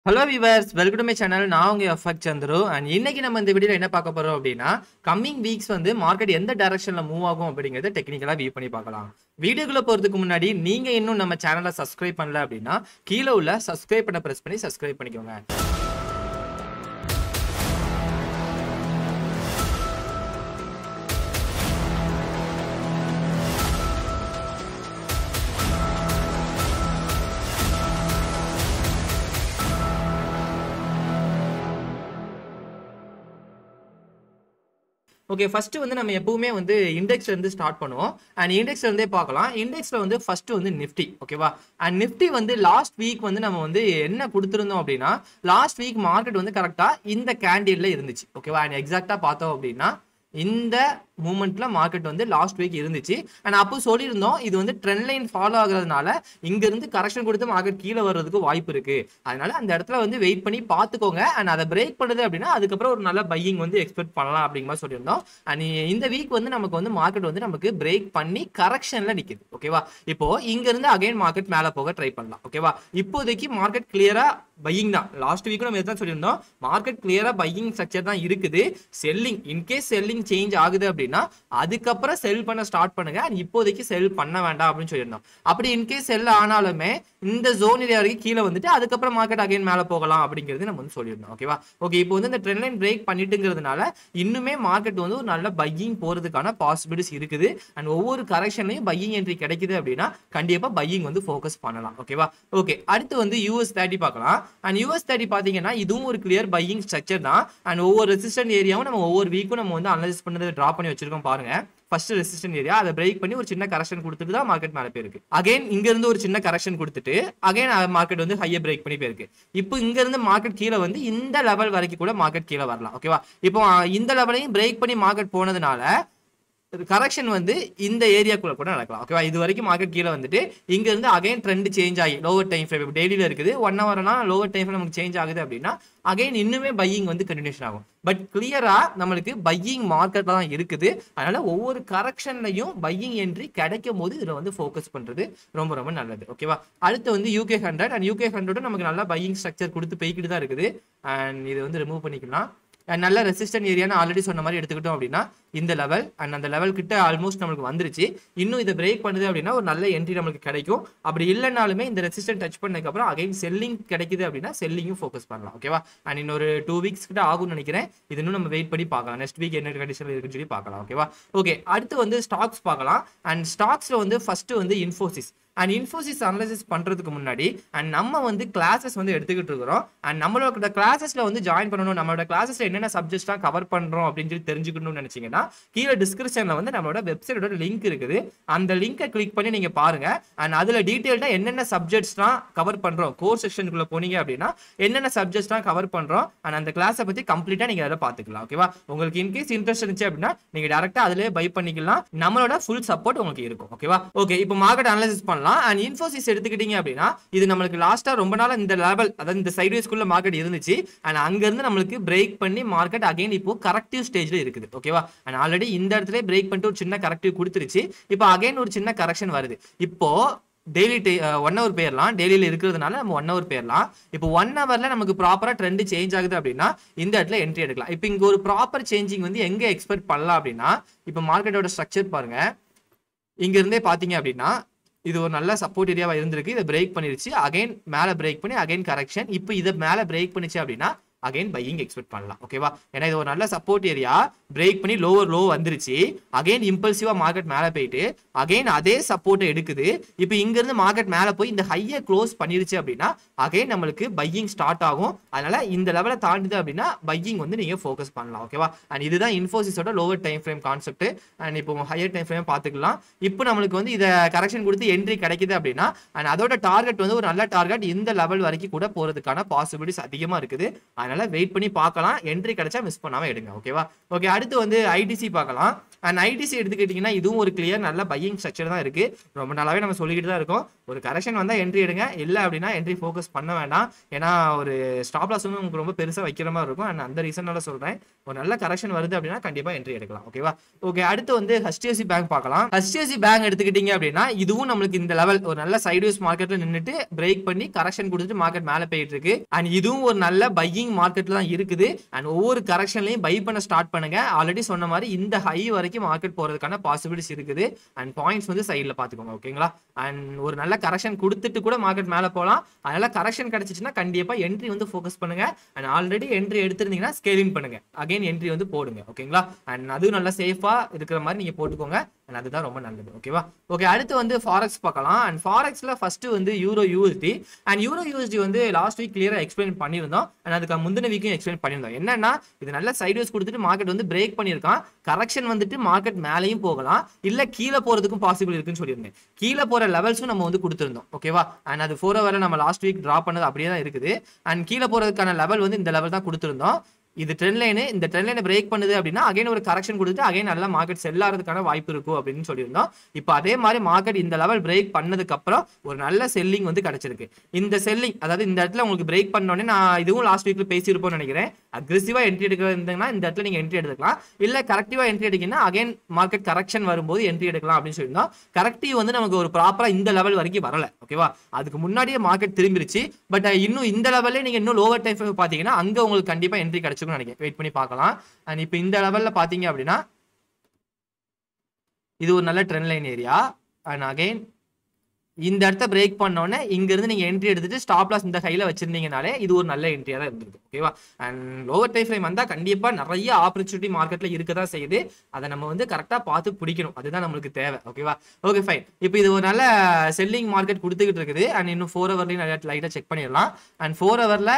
hello viewers welcome to my channel நான் உங்க effect Chandru and இன்னைக்கு நம்ம இந்த வீடியோல என்ன பார்க்க போறோம் அப்படின்னா கம்மிங் வீக்ஸ் வந்து மார்க்கெட் எந்த டைரக்ஷன்ல மூவ் ஆகும் அப்படிங்கறத டெக்னிக்கலா வியூ பண்ணி பார்க்கலாம் வீடியோக்குள்ள போறதுக்கு முன்னாடி நீங்க இன்னும் நம்ம சேனலை சப்ஸ்கிரைப் பண்ணல அப்படின்னா கீழே உள்ள சப்ஸ்கிரைப் பண்ண பிரஸ் பண்ணி சப்ஸ்கிரைப் பண்ணிக்கோங்க ஓகே ஃபர்ஸ்ட் வந்து நம்ம எப்பவுமே வந்து இண்டெக்ஸ்ல இருந்து ஸ்டார்ட் பண்ணுவோம் அண்ட் இண்டெக்ஸ்ல இருந்தே பார்க்கலாம் இண்டெக்ஸ்ல வந்து ஃபர்ஸ்ட் வந்து நிஃப்டி ஓகேவா அண்ட் நிஃப்டி வந்து லாஸ்ட் வீக் வந்து நம்ம வந்து என்ன கொடுத்துருந்தோம் அப்படின்னா லாஸ்ட் வீக் மார்க்கெட் வந்து கரெக்டா இந்த கேண்டில்ல இருந்துச்சு ஓகேவா அண்ட் எக்ஸாக்டா பார்த்தோம் அப்படின்னா இந்த மூமெண்ட்ல மார்க்கெட் வந்து லாஸ்ட் வீக் இருந்துச்சு அண்ட் அப்போ சொல்லியிருந்தோம் இது வந்து ட்ரெண்ட் லைன் ஃபாலோ ஆகுறதுனால இங்க இருந்து கரெக்ஷன் கொடுத்து மார்க்கெட் கீழே வர்றதுக்கு வாய்ப்பு இருக்கு அதனால அந்த இடத்துல வந்து வெயிட் பண்ணி பார்த்துக்கோங்க அண்ட் அதை பிரேக் பண்ணுது அப்படின்னா அதுக்கப்புறம் ஒரு நல்ல பையிங் வந்து எக்ஸ்பெக்ட் பண்ணலாம் அப்படிங்கிற மாதிரி சொல்லியிருந்தோம் அண்ட் இந்த வீக் வந்து நமக்கு வந்து மார்க்கெட் வந்து நமக்கு பிரேக் பண்ணி கரெக்ஷன்ல நிக்குது ஓகேவா இப்போ இங்க இருந்து அகைன் மார்க்கெட் மேல போக ட்ரை பண்ணலாம் ஓகேவா இப்போதைக்கு மார்க்கெட் கிளியரா பையிங் தான் லாஸ்ட் வீக்கும் நம்ம எதான் சொல்லியிருந்தோம் மார்க்கெட் கிளியரா பையிங் ஸ்ட்ரக்சர் தான் இருக்குது செல்லிங் இன்கேஸ் செல்லிங் சேஞ்ச் ஆகுது அப்படின்னா அதுக்கப்புறம் செல் பண்ண ஸ்டார்ட் பண்ணுங்க and இப்போதைக்கு செல் பண்ண வேண்டாம் அப்படின்னு சொல்லியிருந்தோம் அப்படி இன்கேஸ் செல் ஆனாலுமே இந்த ஜோன் ஏரியா வரைக்கும் கீழே வந்துட்டு அதுக்கப்புறம் மார்க்கெட் அகைன் மேல போகலாம் அப்படிங்கிறது நம்ம வந்து சொல்லியிருந்தோம் ஓகேவா ஓகே இப்போ வந்து இந்த ட்ரெண்ட் லைன் பிரேக் பண்ணிட்டுங்கிறதுனால இன்னுமே மார்க்கெட் வந்து ஒரு நல்ல பையிங் போறதுக்கான பாசிபிலிட்டிஸ் இருக்குது அண்ட் ஒவ்வொரு கரெக்ஷன்லையும் பையிங் என்ட்ரி கிடைக்குது அப்படின்னா கண்டிப்பா பையிங் வந்து ஃபோக்கஸ் பண்ணலாம் ஓகேவா ஓகே அடுத்து வந்து யூஎஸ் தேர்ட்டி பார்க்கலாம் அண்ட் யூஎஸ் தேர்ட்டி பார்த்தீங்கன்னா இதுவும் ஒரு கிளியர் பையிங் ஸ்ட்ரக்சர் தான் அண்ட் ஒவ்வொரு ரெசிஸ்டன்ட் ஏரியாவும் நம்ம ஒவ்வொரு வீக்கும் நம்ம வந்து அனலைஸ் பண்ணது ட்ரா பண்ணி வச்சிருக்கோம் பாருங்க ஃபர்ஸ்ட் ரெசிஸ்டன்ட் ஏரியா அதை பிரேக் பண்ணி ஒரு சின்ன கரெக்ஷன் கொடுத்துட்டு தான் மார்க்கெட் மேலே போயிருக்கு அகைன் இங்க இருந்து ஒரு சின்ன கரெக்ஷன் கொடுத்துட்டு அகைன் மார்க்கெட் வந்து ஹையை பிரேக் பண்ணி போயிருக்கு இப்போ இங்க இருந்து மார்க்கெட் கீழே வந்து இந்த லெவல் வரைக்கும் கூட மார்க்கெட் கீழே வரலாம் ஓகேவா இப்போ அஹ், இந்த லெவலையும் பிரேக் பண்ணி மார்க்கெட் போனதுனால கரெக்ஷன் வந்து இந்த ஏரியாக்குள்ள கூட நடக்கலாம் ஓகேவா இது வரைக்கும் மார்க்கெட் கீழே வந்துட்டு இங்க இருந்து அகைன் ட்ரெண்ட் சேஞ்ச் ஆகி லோவர் டைம் ஃப்ரேம் இப்போ டெய்லியில் இருக்குது ஒன் ஹவர்னா லோவர் டைம் ஃப்ரேம் நமக்கு சேஞ்ச் ஆகுது அப்படின்னா அகைன் இன்னுமே பையிங் வந்து கண்டினியூஷன் ஆகும் பட் கிளியரா நம்மளுக்கு பையிங் மார்க்கெட் தான் இருக்குது அதனால ஒவ்வொரு கரெக்ஷன்லையும் பையிங் என்ட்ரி கிடைக்கும் போது இதுல வந்து ஃபோக்கஸ் பண்றது ரொம்ப ரொம்ப நல்லது ஓகேவா அடுத்து வந்து யூகே ஹண்ட்ரட் அண்ட் யூகே ஹண்ட்ரடும் நமக்கு நல்லா பையிங் ஸ்ட்ரக்சர் கொடுத்து போய்கிட்டு தான் இருக்குது அண்ட் இது வந்து ரிமூவ் பண்ணிக்கலாம் And நல்ல ரெசிஸ்டன்ட் ஏரியான்னு ஆல்ரெடி சொன்ன மாதிரி எடுத்துக்கிட்டோம் அப்படின்னா இந்த லெவல் அண்ட் அந்த லெவல் கிட்ட ஆல்மோஸ்ட் நம்மளுக்கு வந்துருச்சு இன்னும் இதை பிரேக் பண்ணுது அப்படின்னா ஒரு நல்ல என்ட்ரி நம்மளுக்கு கிடைக்கும் அப்படி இல்லைனாலுமே இந்த ரெசிஸ்டன்ட் டச் பண்ணதுக்கப்புறம் அகைன் செல்லிங் கிடைக்குது அப்படின்னா செல்லிங்கும் ஃபோக்கஸ் பண்ணலாம் ஓகேவா அண்ட் இன்னொரு டூ வீக்ஸ் கிட்ட ஆகும்னு நினைக்கிறேன் இது இன்னும் நம்ம வெயிட் பண்ணி பார்க்கலாம் நெக்ஸ்ட் வீக் என்ன கண்டிஷன் இருக்குன்னு சொல்லி பார்க்கலாம் ஓகேவா ஓகே அடுத்து வந்து ஸ்டாக்ஸ் பார்க்கலாம் அண்ட் ஸ்டாக்ஸ்ல வந்து ஃபர்ஸ்ட் வந்து இன்ஃபோசிஸ் அண்ட் இன்ஃபோசிஸ் அனலைசிஸ் பண்றதுக்கு முன்னாடி அண்ட் நம்ம வந்து கிளாஸஸ் வந்து எடுத்துக்கிட்டு இருக்கிறோம் அண்ட் நம்மளோட கிளாஸஸ்ல வந்து ஜாயின் பண்ணணும் நம்மளோட கிளாஸஸ்ல என்னென்ன சப்ஜெக்ட்ஸ்லாம் கவர் பண்றோம் அப்படின்னு சொல்லி தெரிஞ்சுக்கணும்னு நினைச்சீங்கன்னா கீழே டிஸ்கிரிப்ஷன்ல வந்து நம்மளோட வெப்சைட்டோட லிங்க் இருக்குது அந்த லிங்கை கிளிக் பண்ணி நீங்க பாருங்க அண்ட் அதுல டீட்டெயில்டா என்னென்ன சப்ஜெக்ட்ஸ்லாம் கவர் பண்றோம் கோர்ஸ் செக்ஷனுக்குள்ள போனீங்க அப்படின்னா என்னென்ன சப்ஜெக்ட்ஸ்லாம் கவர் பண்றோம் அண்ட் அந்த கிளாஸை பத்தி கம்ப்ளீட்டா நீங்க அதில் பார்த்துக்கலாம் ஓகேவா உங்களுக்கு இன்கேஸ் இன்ட்ரெஸ்ட் இருந்துச்சு அப்படின்னா நீங்க டேரக்டா அதிலே பை பண்ணிக்கலாம் நம்மளோட ஃபுல் சப்போர்ட் உங்களுக்கு இருக்கும் ஓகேவா ஓகே இப்போ மார்க்கெட் அனலைசிஸ் பண்ணலாம் அண்ட் இன்ஃபோசிஸ் எடுத்துக்கிட்டீங்க அப்படின்னா இது நம்மளுக்கு லாஸ்டா ரொம்ப நாள் இந்த லெவல் அதாவது இந்த சைட்வேஸ்குள்ள மார்க்கெட் இருந்துச்சு அண்ட் அங்க இருந்து நம்மளுக்கு பிரேக் பண்ணி மார்க்கெட் அகைன் இப்போ கரெக்டிவ் ஸ்டேஜ்ல இருக்குது ஓகேவா அண்ட் ஆல்ரெடி இந்த இடத்துல பிரேக் பண்ணிட்டு ஒரு சின்ன கரெக்டிவ் கொடுத்துருச்சு இப்போ அகைன் ஒரு சின்ன கரெக்ஷன் வருது இப்போ டெய்லி ஒன் ஹவர் போயிடலாம் டெய்லியில் இருக்கிறதுனால நம்ம ஒன் ஹவர் போயிடலாம் இப்போ ஒன் ஹவர்ல நமக்கு ப்ராப்பரா ட்ரெண்ட் சேஞ்ச் ஆகுது அப்படின்னா இந்த இடத்துல என்ட்ரி எடுக்கலாம் இப்போ இங்க ஒரு ப்ராப்பர் சேஞ்சிங் வந்து எங்க எக்ஸ்பெக்ட் பண்ணலாம் அப்படின்னா இப்போ மார்க்கெட்டோட ஸ்ட்ரக்சர் பாருங்க இங்க இருந்தே பாத்தீங்க அப்படின்னா இது ஒரு நல்ல சப்போர்ட் ஏரியாவா இருந்திருக்கு இதை பிரேக் பண்ணிருச்சு அகைன் மேல பிரேக் பண்ணி அகைன் கரெக்ஷன் இப்போ இதை மேல பிரேக் பண்ணிச்சு அப்படின்னா அகைன் பையிங் எக்ஸ்பெக்ட் பண்ணலாம் ஓகேவா ஏன்னா இது ஒரு நல்ல சப்போர்ட் ஏரியா பிரேக் பண்ணி லோவர் லோ வந்துருச்சு அகைன் இம்பல்சிவா மார்க்கெட் மேல போயிட்டு அகைன் அதே சப்போர்ட்டை எடுக்குது இப்போ இங்க இருந்து மார்க்கெட் மேல போய் இந்த ஹையை க்ளோஸ் பண்ணிருச்சு அப்படின்னா அகைன் நம்மளுக்கு பையிங் ஸ்டார்ட் ஆகும் அதனால இந்த லெவலை தாண்டுது அப்படின்னா பையிங் வந்து நீங்க ஃபோக்கஸ் பண்ணலாம் ஓகேவா அண்ட் இதுதான் இன்ஃபோசிஸோட lower time frame concept and இப்போ ஹையர் டைம் ஃப்ரேம் பார்த்துக்கலாம் இப்போ நம்மளுக்கு வந்து இதை கரெக்ஷன் கொடுத்து என்ட்ரி கிடைக்குது அப்படின்னா அண்ட் அதோட டார்கெட் வந்து ஒரு நல்ல டார்கெட் இந்த லெவல் வரைக்கும் கூட போறதுக்கான பாசிபிலிட்டிஸ் அதிகமா இருக்குது அதனால வெயிட் பண்ணி பார்க்கலாம் என்ட்ரி கிடைச்சா மிஸ் பண்ணாம எடுங்க ஓகேவா ஓகே அடுத்து வந்து ஐடிசி பார்க்கலாம் அண்ட் ஐடிசி எடுத்துக்கிட்டிங்கன்னா இதுவும் ஒரு கிளியர் நல்ல பையிங் ஸ்ட்ரக்சர் தான் இருக்கு ரொம்ப நாளாவே நம்ம சொல்லிக்கிட்டு தான் இருக்கோம் ஒரு கரெக்ஷன் வந்தா என்ட்ரி எடுங்க இல்லை அப்படின்னா என்ட்ரி ஃபோக்கஸ் பண்ண வேண்டாம் ஏன்னா ஒரு ஸ்டாப் லாஸ் வந்து உங்களுக்கு ரொம்ப பெருசாக வைக்கிற மாதிரி இருக்கும் அண்ட் அந்த ரீசனால சொல்றேன் ஒரு நல்ல கரெக்ஷன் வருது அப்படின்னா கண்டிப்பா என்ட்ரி எடுக்கலாம் ஓகேவா ஓகே அடுத்து வந்து ஹெச்டிஎஃப்சி பேங்க் பார்க்கலாம் ஹெச்டிஎஃப்சி பேங்க் எடுத்துக்கிட்டீங்க அப்படின்னா இதுவும் நம்மளுக்கு இந்த லெவல் ஒரு நல்ல சைட்வேஸ் மார்க்கெட்ல நின்றுட்டு பிரேக் பண்ணி கரெக்ஷன் கொடுத்துட்டு மார்க்கெட் மேலே போயிட்டு இருக்கு அண்ட் இதுவும் ஒரு நல்ல பையிங் மார்க்கெட்ல தான் இருக்குது அண்ட் ஒவ்வொரு கரெக்ஷன்லையும் பை பண்ண ஸ்டார்ட் பண்ணுங்க ஆல்ரெடி சொன்ன மாதிரி இந்த ஹை வரைக்கும் மார்க்கெட் போறதுக்கான பாசிபிலிட்டிஸ் இருக்குது அண்ட் பாயிண்ட்ஸ் வந்து சைடில் பார்த்துக்கோங்க ஓகேங்களா அண்ட் ஒரு நல்ல கரெக்ஷன் கொடுத்துட்டு கூட மார்க்கெட் மேலே போகலாம் அதனால கரெக்ஷன் கிடைச்சிச்சுன்னா கண்டிப்பா என்ட்ரி வந்து ஃபோக்கஸ் பண்ணுங்க அண்ட் ஆல்ரெடி என்ட்ரி எடுத்திருந்தீங்கன்னா ஸ்கேலிங் பண்ணுங்க அகைன் என்ட்ரி வந்து போடுங்க ஓகேங்களா அண்ட் அதுவும் நல்லா சேஃபா இருக்கிற மாதிரி நீங்க போட்டுக்கோங்க அண்ட் அதுதான் ரொம்ப நல்லது ஓகேவா ஓகே அடுத்து வந்து ஃபாரெக்ஸ் பார்க்கலாம் அண்ட் ஃபாரெக்ஸ்ல ஃபர்ஸ்ட் வந்து euro USD and euro USD வந்து லாஸ்ட் வீக் கிளியரா எக்ஸ்பிளைன் பண்ணியிருந்தோம் அண்ட் அதுக்கு முந்தின வீக்கும் எக்ஸ்பிளைன் பண்ணியிருந்தோம் என்னன்னா இது நல்ல சைட்வேஸ் கொடுத்துட்டு மார்க்கெட் வந்து பிரேக் பண்ணியிருக்கான் கரெக்ஷன் வந்துட்டு மார்க்கெட் மேலேயும் போகலாம் இல்ல கீழே போறதுக்கும் பாசிபிள் இருக்குன்னு சொல்லியிருந்தேன் கீழே போற லெவல்ஸும் நம்ம வந்து கொடுத்துருந்தோம் ஓகேவா அண்ட் அது ஃபோர் ஹவரில் நம்ம லாஸ்ட் வீக் ட்ரா பண்ணது அப்படியே தான் இருக்குது அண்ட் கீழே போறதுக்கான லெவல் வந்து இந்த லெவல் தான் கொடுத்துருந்தோம் இது ட்ரெண்ட் லைனு இந்த ட்ரெண்ட் லைனை பிரேக் பண்ணுது அப்படின்னா அகைன் ஒரு கரெக்ஷன் கொடுத்து அகைன் நல்லா மார்க்கெட் செல் ஆகிறதுக்கான வாய்ப்பு இருக்கும் அப்படின்னு சொல்லியிருந்தோம் இப்போ அதே மாதிரி மார்க்கெட் இந்த லெவல் பிரேக் பண்ணதுக்கு அப்புறம் ஒரு நல்ல செல்லிங் வந்து கிடைச்சிருக்கு இந்த செல்லிங் அதாவது இந்த இடத்துல உங்களுக்கு பிரேக் பண்ணோடனே நான் இதுவும் லாஸ்ட் வீக்ல பேசியிருப்போம்னு நினைக்கிறேன் அக்ரெசிவா என்ட்ரி எடுக்கிறதுனா இந்த இடத்துல நீங்க என்ட்ரி எடுக்கலாம் இல்ல கரெக்டிவா என்ட்ரி எடுக்கீங்கன்னா அகைன் மார்க்கெட் கரெக்ஷன் வரும்போது என்ட்ரி எடுக்கலாம் அப்படின்னு சொல்லியிருந்தோம் கரெக்டிவ் வந்து நமக்கு ஒரு ப்ராப்பரா இந்த லெவல் வரைக்கும் வரல ஓகேவா அதுக்கு முன்னாடியே மார்க்கெட் திரும்பிருச்சு பட் இன்னும் இந்த லெவல்ல நீங்க இன்னும் லோவர் டைம் பாத்தீங்கன்னா அங்க உங்களுக்கு கண்டிப்பா என்ட்ரி கிடைச்சிருக்கும் நினைக்கிறேன் வெயிட் பண்ணி பார்க்கலாம் அண்ட் இப்போ இந்த லெவல்ல பாத்தீங்க அப்படின்னா இது ஒரு நல்ல trend line area and again இந்த இடத்த பிரேக் பண்ணோன்னே இங்க இருந்து நீங்க என்ட்ரி எடுத்துட்டு ஸ்டாப் லாஸ் இந்த கையில வச்சிருந்தீங்கனாலே இது ஒரு நல்ல என்ட்ரியா தான் இருந்திருக்கு ஓகேவா அண்ட் லோவர் டைம் ஃப்ரேம் வந்தா கண்டிப்பா நிறைய ஆப்பர்ச்சுனிட்டி மார்க்கெட்ல இருக்க தான் செய்யுது அதை நம்ம வந்து கரெக்டா பார்த்து பிடிக்கணும் அதுதான் நம்மளுக்கு தேவை ஓகேவா ஓகே ஃபைன் இப்போ இது ஒரு நல்ல செல்லிங் மார்க்கெட் கொடுத்துக்கிட்டு இருக்குது அண்ட் இன்னும் ஃபோர் ஹவர்லையும் நிறைய லைட்டா செக் பண்ணிடலாம் அண்ட் ஃபோர் ஹவர்ல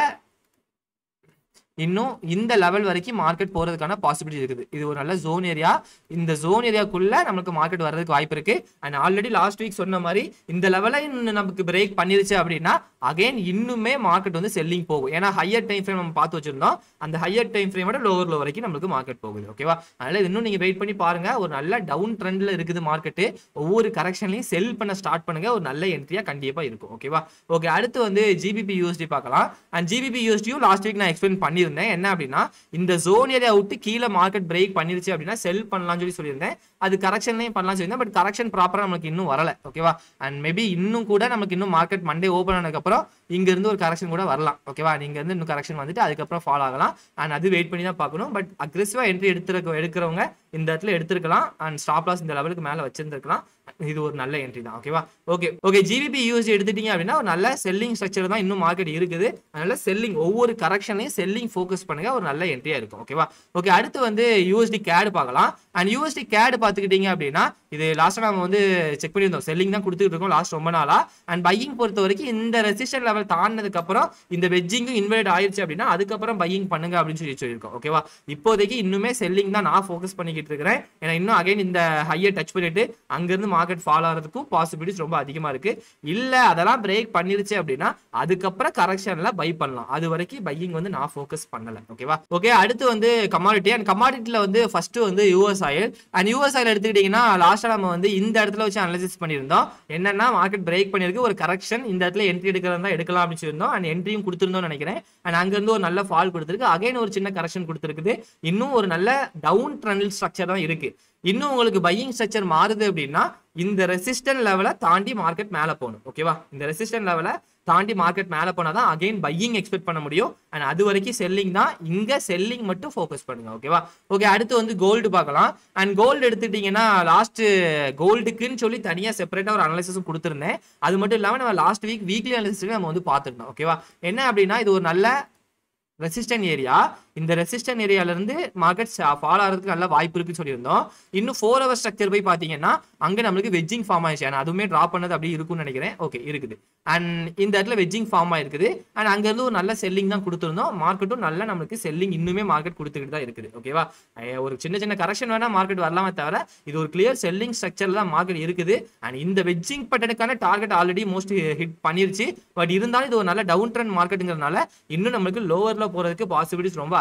இன்னும் இந்த லெவல் வரைக்கும் மார்க்கெட் போறதுக்கான பாசிபிலிட்டி இருக்குது இது ஒரு நல்ல ஜோன் ஏரியா இந்த ஜோன் ஏரியாக்குள்ள நமக்கு மார்க்கெட் வர்றதுக்கு வாய்ப்பு இருக்கு அண்ட் ஆல்ரெடி லாஸ்ட் வீக் சொன்ன மாதிரி இந்த லெவலை இன்னும் நமக்கு பிரேக் பண்ணிருச்சு அப்படின்னா அகைன் இன்னுமே மார்க்கெட் வந்து செல்லிங் போகும் ஏன்னா ஹையர் டைம் ஃப்ரேம் நம்ம பார்த்து வச்சிருந்தோம் அந்த ஹையர் டைம் ஃப்ரேமோட லோவர் லோ வரைக்கும் நம்மளுக்கு மார்க்கெட் போகுது ஓகேவா அதனால இது இன்னும் நீங்க வெயிட் பண்ணி பாருங்க ஒரு நல்ல டவுன் ட்ரெண்ட்ல இருக்குது மார்க்கெட் ஒவ்வொரு கரெக்ஷன்லையும் செல் பண்ண ஸ்டார்ட் பண்ணுங்க ஒரு நல்ல என்ட்ரியா கண்டிப்பா இருக்கும் ஓகேவா ஓகே அடுத்து வந்து ஜிபிபி யூஎஸ்டி பார்க்கலாம் அண்ட் ஜிபிபி யூஎஸ்டியும் லாஸ்ட் வீக் நான் எக்ஸ்பிளைன் பண்ணியிருந்தேன் என்ன அப்படின்னா இந்த ஜோன் ஏரியா விட்டு கீழே மார்க்கெட் பிரேக் பண்ணிருச்சு அப்படின்னா செல் பண்ணலாம்னு சொல்லி சொல்லியிருந்தேன் அது கரெக்ஷன்லையும் பண்ணலாம் சொல்லியிருந்தேன் பட் கரெக்ஷன் ப்ராப்பராக நமக்கு இன்னும் வரல ஓகேவா அண்ட் மேபி இன்னும் கூட நமக்கு இன்னும் மார்க்கெட் மண்டே ஓப்பன் ஆனதுக்கப்புறம் இங்க இருந்து ஒரு கரெக்ஷன் கூட வரலாம் ஓகேவா நீங்க இருந்து இன்னும் கரெக்ஷன் வந்துட்டு அதுக்கப்புறம் ஃபாலோ ஆகலாம் அண்ட் அது வெயிட் பண்ணி தான் பார்க்கணும் பட் அக்ரெசிவா என்ட்ரி எடுத்துருக்க எடுக்கிறவங்க இந்த இடத்துல எடுத்திருக்கலாம் அண்ட் ஸ்டாப் லாஸ் இந்த லெவலுக்கு மேல வச்சிருந்திருக்கலாம் இது ஒரு நல்ல என்ட்ரி தான் ஓகேவா ஓகே ஓகே ஜிபிபி யூஎஸ்டி எடுத்துட்டீங்க அப்படின்னா ஒரு நல்ல செல்லிங் ஸ்ட்ரக்சர் தான் இன்னும் மார்க்கெட் இருக்குது அதனால செல்லிங் ஒவ்வொரு கரெக்ஷனையும் செல்லிங் ஃபோக்கஸ் பண்ணுங்க ஒரு நல்ல என்ட்ரியா இருக்கும் ஓகேவா ஓகே அடுத்து வந்து யூஎஸ்டி கேடு பார்க்கலாம் அண்ட் யூஎஸ்டி கேடு பார்த்துக்கிட்டீங்க அப்படின்னா இது லாஸ்ட்டாக நம்ம வந்து செக் பண்ணியிருந்தோம் செல்லிங் தான் கொடுத்துட்டு இருக்கோம் லாஸ்ட் ரொம்ப நாளா அண்ட் பையிங் பொறுத்த வரைக்கும் இந்த ரெசிஸ்டன் லெவல் தாண்டினதுக்கு அப்புறம் இந்த வெஜ்ஜிங்கும் இன்வெர்ட் ஆயிருச்சு அப்படின்னா அதுக்கப்புறம் பையிங் பண்ணுங்க அப்படின்னு சொல்லி சொல்லியிருக்கோம் ஓகேவா இப்போதைக்கு இன்னுமே செல்லிங் தான் நான் ஃபோக்கஸ் பண்ணிக்கிட்டு இருக்கிறேன் ஏன்னா இன்னும் அகைன் இந்த ஹையை டச் பண்ணிட்டு அங்கிருந்து மார்க்கெட் ஃபாலோ ஆகிறதுக்கும் பாசிபிலிட்டிஸ் ரொம்ப அதிகமா இருக்கு இல்ல அதெல்லாம் பிரேக் பண்ணிருச்சு அப்படின்னா அதுக்கப்புறம் கரெக்ஷன்ல பை பண்ணலாம் அது வரைக்கும் பையிங் வந்து நான் ஃபோக்கஸ் பண்ணல ஓகேவா ஓகே அடுத்து வந்து கமாடிட்டி அண்ட் கமாடிட்டில வந்து ஃபர்ஸ்ட் வந்து US oil and US oil எடுத்துக்கிட்டீங்கன்னா லாஸ்டா நம்ம வந்து இந்த இடத்துல வச்சு அனலிசிஸ் பண்ணியிருந்தோம் என்னன்னா மார்க்கெட் பிரேக் பண்ணிருக்கு ஒரு கரெக்ஷன் இந்த இடத்துல என்ட்ரி எடுக்கிறதா எடுக்கலாம் அப்படின்னு சொல்லியிருந்தோம் அண்ட் என்ட்ரியும் கொடுத்துருந்தோம்னு நினைக்கிறேன் அண்ட் அங்கிருந்து ஒரு நல்ல ஃபால் கொடுத்துருக்கு அகைன் ஒரு சின்ன கரெக்ஷன் கொடுத்துருக்குது இன்னும் ஒரு நல்ல டவுன் ட்ரெண்ட் ஸ்ட்ரக்சர் தான் இருக்கு இன்னும் உங்களுக்கு பையிங் ஸ்ட்ரக்சர் மாறுது அப்படின்னா இந்த ரெசிஸ்டன்ட் லெவலை தாண்டி மார்க்கெட் மேலே போகணும் ஓகேவா இந்த ரெசிஸ்டன்ட் லெவலை தாண்டி மார்க்கெட் மேலே போனால் தான் அகைன் பையிங் எக்ஸ்பெக்ட் பண்ண முடியும் அண்ட் அது வரைக்கும் செல்லிங் தான் இங்கே செல்லிங் மட்டும் ஃபோக்கஸ் பண்ணுங்க ஓகேவா ஓகே அடுத்து வந்து கோல்டு பார்க்கலாம் அண்ட் கோல்டு எடுத்துக்கிட்டிங்கன்னா லாஸ்ட் கோல்டுக்குன்னு சொல்லி தனியாக செப்பரேட்டாக ஒரு அனாலிசிஸும் கொடுத்துருந்தேன் அது மட்டும் இல்லாமல் நம்ம லாஸ்ட் வீக் வீக்லி அனாலிசிஸ் நம்ம வந்து பார்த்துருந்தோம் ஓகேவா என்ன அப்படின்னா இது ஒரு நல்ல ரெசிஸ்டன் ஏரியா இந்த ரெசிஸ்டன் ஏரியால இருந்து மார்க்கெட் ஃபால் ஆகிறதுக்கு நல்ல வாய்ப்பு இருக்குன்னு சொல்லியிருந்தோம் இன்னும் ஃபோர் ஹவர் ஸ்ட்ரக்சர் போய் பார்த்தீங்கன்னா அங்கே நம்மளுக்கு வெஜ்ஜிங் ஃபார்ம் ஆயிடுச்சு அண்ட் அதுவுமே ட்ராப் பண்ணது அப்படி இருக்கும்னு நினைக்கிறேன் ஓகே இருக்குது அண்ட் இந்த இடத்துல வெஜ்ஜிங் ஃபார்ம் ஆயிருக்குது அண்ட் அங்கேருந்து ஒரு நல்ல செல்லிங் தான் கொடுத்துருந்தோம் மார்க்கெட்டும் நல்ல நம்மளுக்கு செல்லிங் இன்னுமே மார்க்கெட் கொடுத்துக்கிட்டு தான் இருக்குது ஓகேவா ஒரு சின்ன சின்ன கரெக்ஷன் வேணா மார்க்கெட் வரலாமே தவிர இது ஒரு கிளியர் செல்லிங் ஸ்ட்ரக்சர்ல தான் மார்க்கெட் இருக்குது அண்ட் இந்த வெஜ்ஜிங் பட்டனுக்கான டார்கெட் ஆல்ரெடி மோஸ்ட் ஹிட் பண்ணிருச்சு பட் இருந்தாலும் இது ஒரு நல்ல டவுன் ட்ரெண்ட் மார்க்கெட்டுங்கிறதுனால இன்னும் நம்மளுக்கு லோவர்ல போறதுக்கு பாசிபிலிட்டிஸ் ரொம்ப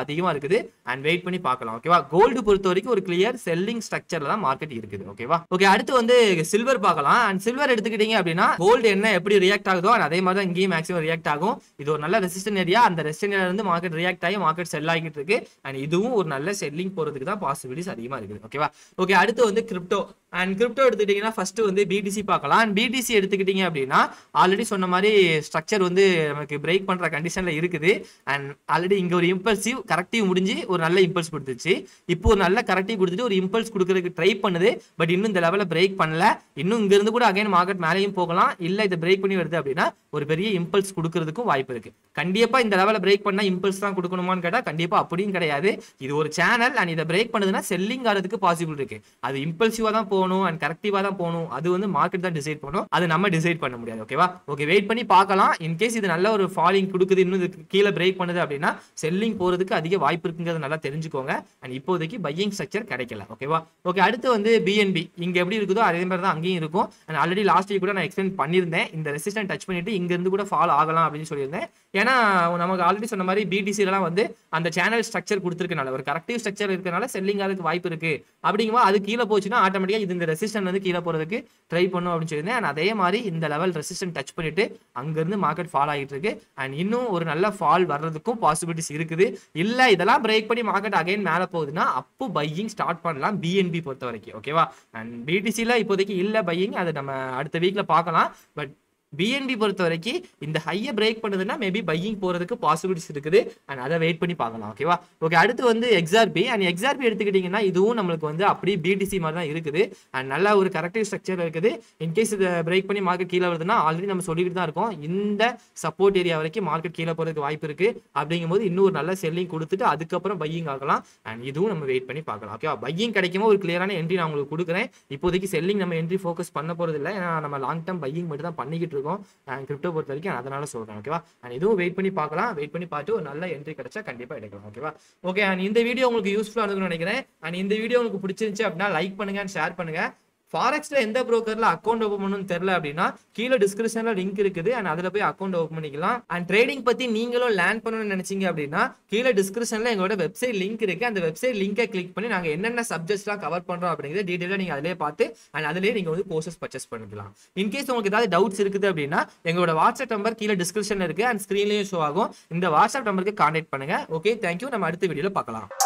அதிகமா இருக்குது அண்ட் வெயிட் பண்ணி பார்க்கலாம் ஓகேவா கோல்டு பொறுத்த வரைக்கும் ஒரு கிளியர் செல்லிங் ஸ்ட்ரக்சர்ல தான் மார்க்கெட் இருக்குது ஓகேவா ஓகே அடுத்து வந்து சில்வர் பார்க்கலாம் அண்ட் சில்வர் எடுத்துக்கிட்டீங்க அப்படின்னா கோல்டு என்ன எப்படி ரியாக்ட் ஆகுதோ and அதே மாதிரி தான் இங்கேயும் மேக்ஸிமம் ரியாக்ட் ஆகும் இது ஒரு நல்ல ரெசிஸ்டன் ஏரியா அந்த ரெசிஸ்டன் ஏரியா இருந்து மார்க்கெட் ரியாக்ட் ஆகி மார்க்கெட் செல் ஆகிட்டு இருக்கு அண்ட் இதுவும் ஒரு நல்ல செல்லிங் போறதுக்கு தான் பாசிபிலிட்டிஸ் அதிகமா இருக்குது ஓகேவா ஓகே அடுத்து வந்து கிரிப்டோ அண்ட் கிரிப்டோ எடுத்துக்கிட்டீங்கன்னா ஃபர்ஸ்ட் வந்து பிடிசி பார்க்கலாம் அண்ட் பிடிசி எடுத்துக்கிட்டீங்க அப்படின்னா ஆல்ரெடி சொன்ன மாதிரி ஸ்ட்ரக்சர் வந்து நமக்கு பிரேக் பண்ற கண்டிஷன்ல இருக்குது அண்ட் ஆல்ரெடி இங்க ஒரு இம்பல்சிவ் கரெக்டிவ் முடிஞ்சு ஒரு நல்ல இம்பல்ஸ் கொடுத்துச்சு இப்போ ஒரு நல்ல கரெக்டிவ் கொடுத்துட்டு ஒரு இம்பல்ஸ் கொடுக்கறதுக்கு ட்ரை பண்ணுது பட் இன்னும் இந்த லெவலில் பிரேக் பண்ணல இன்னும் இங்க இருந்து கூட அகைன் மார்க்கெட் மேலேயும் போகலாம் இல்ல இதை பிரேக் பண்ணி வருது அப்படின்னா ஒரு பெரிய இம்பல்ஸ் கொடுக்கறதுக்கும் வாய்ப்பு இருக்கு கண்டிப்பா இந்த லெவலில் பிரேக் பண்ணா இம்பல்ஸ் தான் கொடுக்கணுமான்னு கேட்டா கண்டிப்பா அப்படியும் கிடையாது இது ஒரு சேனல் அண்ட் இதை பிரேக் பண்ணுதுன்னா செல்லிங் ஆகிறதுக்கு பாசிபிள் இருக்கு அது இம்பல்சிவா தான் போகணும் அண்ட் கரெக்டிவா தான் போகணும் அது வந்து மார்க்கெட் தான் டிசைட் பண்ணும் அது நம்ம டிசைட் பண்ண முடியாது ஓகேவா ஓகே வெயிட் பண்ணி பார்க்கலாம் இன்கேஸ் இது நல்ல ஒரு ஃபாலிங் கொடுக்குது இன்னும் இது கீழே பிரேக் பண்ணுது அப்படின்னா செல்லிங் போறதுக்கு அதிக வாய்ப்பு இருக்குங்கிறத நல்லா தெரிஞ்சுக்கோங்க அண்ட் இப்போதைக்கு பையிங் ஸ்ட்ரக்சர் கிடைக்கல ஓகேவா ஓகே அடுத்து வந்து பிஎன்பி இங்க எப்படி இருக்குதோ அதே மாதிரி தான் அங்கேயும் இருக்கும் அண்ட் ஆல்ரெடி லாஸ்ட் வீக் கூட நான் எக்ஸ்பிளைன் பண்ணியிருந்தேன் இந்த ரெசிஸ்டன் டச் பண்ணிட்டு இங்க இருந்து கூட ஃபால் ஆகலாம் அப்படின்னு சொல்லியிருந்தேன் ஏன்னா நமக்கு ஆல்ரெடி சொன்ன மாதிரி பிடிசிலாம் வந்து அந்த சேனல் ஸ்ட்ரக்சர் கொடுத்துருக்கனால ஒரு கரெக்டிவ் ஸ்ட்ரக்சர் இருக்கனால செல்லிங் ஆகிறதுக்கு வாய்ப்பு இருக்கு அப்படிங்கும்போது அது கீழே போச்சுன்னா ஆட்டோமேட்டிக்காக இது இந்த ரெசிஸ்டன் வந்து கீழே போறதுக்கு ட்ரை பண்ணும் அப்படின்னு சொல்லியிருந்தேன் அண்ட் அதே மாதிரி இந்த லெவல் ரெசிஸ்டன் டச் பண்ணிட்டு அங்கிருந்து மார்க்கெட் ஃபால் ஆகிட்டு இருக்கு அண்ட் இன்னும் ஒரு நல்ல ஃபால் வர்றதுக்கும் பாசிபிலிட்டிஸ் இருக்குது இல்ல இதெல்லாம் பிரேக் பண்ணி மார்க்கெட் அகைன் மேலே போகுதுன்னா அப்போ பையிங் ஸ்டார்ட் பண்ணலாம் பிஎன்பி பொறுத்த வரைக்கும் ஓகேவா அண்ட் பிடிசியில் இப்போதைக்கு இல்லை பையிங் அதை நம்ம அடுத்த வீக்ல பார்க்கலாம் பட் பிஎன்பி பொறுத்த வரைக்கும் இந்த ஹையை பிரேக் பண்ணுதுன்னா மேபி பையிங் போறதுக்கு பாசிபிலிட்டிஸ் இருக்குது அண்ட் அதை வெயிட் பண்ணி பார்க்கலாம் ஓகேவா ஓகே அடுத்து வந்து எக்ஸார்பி அண்ட் எக்ஸார்பி எடுத்துக்கிட்டிங்கன்னா இதுவும் நம்மளுக்கு வந்து அப்படியே பிடிசி மாதிரி தான் இருக்குது அண்ட் நல்ல ஒரு கரெக்டிவ் ஸ்ட்ரக்சர் இருக்குது இன்கேஸ் இதை பிரேக் பண்ணி மார்க்கெட் கீழே வருதுன்னா ஆல்ரெடி நம்ம சொல்லிட்டு தான் இருக்கோம் இந்த சப்போர்ட் ஏரியா வரைக்கும் மார்க்கெட் கீழே போறதுக்கு வாய்ப்பு இருக்கு அப்படிங்கும்போது இன்னும் ஒரு நல்ல செல்லிங் கொடுத்துட்டு அதுக்கப்புறம் பையிங் ஆகலாம் அண்ட் இதுவும் நம்ம வெயிட் பண்ணி பார்க்கலாம் ஓகேவா பையிங் கிடைக்குமோ ஒரு கிளியரான என்ட்ரி நான் உங்களுக்கு கொடுக்குறேன் இப்போதைக்கு செல்லிங் நம்ம என்ட்ரி ஃபோக்கஸ் பண்ண போறது இல்லை ஏன்னா நம்ம லாங் டர்ம் பையிங் மட்டும் தான் பண்ணிக்கிட்டு இருக்கோம் அண்ட் கிரிப்டோ பொறுத்த வரைக்கும் அதனால சொல்றேன் ஓகேவா அண்ட் இதுவும் வெயிட் பண்ணி பார்க்கலாம் வெயிட் பண்ணி பார்த்து ஒரு நல்ல என்ட்ரி கிடைச்சா கண்டிப்பா எடுக்கலாம் ஓகேவா ஓகே அண்ட் இந்த வீடியோ உங்களுக்கு யூஸ்ஃபுல்லா இருக்கும்னு நினைக்கிறேன் அண்ட் இந்த வீடியோ உங்களுக்கு பிடிச்சிருந்துச்சு அப்படின்னா லைக் பண்ணுங்க அண்ட் ஷேர் பண்ணுங்க ஃபாரெக்ஸ்ல எந்த ப்ரோக்கர்ல அக்கௌண்ட் ஓப்பன் பண்ணணும்னு தெரியல அப்படின்னா கீழே டிஸ்கிரிப்ஷன்ல லிங்க் இருக்குது அண்ட் அதுல போய் அக்கௌண்ட் ஓப்பன் பண்ணிக்கலாம் அண்ட் ட்ரேடிங் பத்தி நீங்களும் லேர்ன் பண்ணணும்னு நினைச்சீங்க அப்படின்னா கீழே டிஸ்கிரிப்ஷன்ல எங்களோட வெப்சைட் லிங்க் இருக்கு அந்த வெப்சைட் லிங்கை கிளிக் பண்ணி நாங்க என்னென்ன சப்ஜெக்ட்ஸ்லாம் கவர் பண்றோம் அப்படிங்கிறத டீடைலா நீங்க அதிலே பார்த்து அண்ட் அதிலே நீங்க வந்து கோர்சஸ் பர்ச்சேஸ் பண்ணிக்கலாம் இன்கேஸ் உங்களுக்கு ஏதாவது டவுட்ஸ் இருக்குது அப்படின்னா எங்களோட வாட்ஸ்அப் நம்பர் கீழே டிஸ்கிரிப்ஷன்ல இருக்கு அண்ட் ஸ்கிரீன்லயும் ஷோ ஆகும் இந்த வாட்ஸ்அப் நம்பருக்கு கான்டாக்ட் பண்ணுங்க ஓகே தேங்க்யூ நம்ம அடுத்த வீடியோல பார்க்கலாம்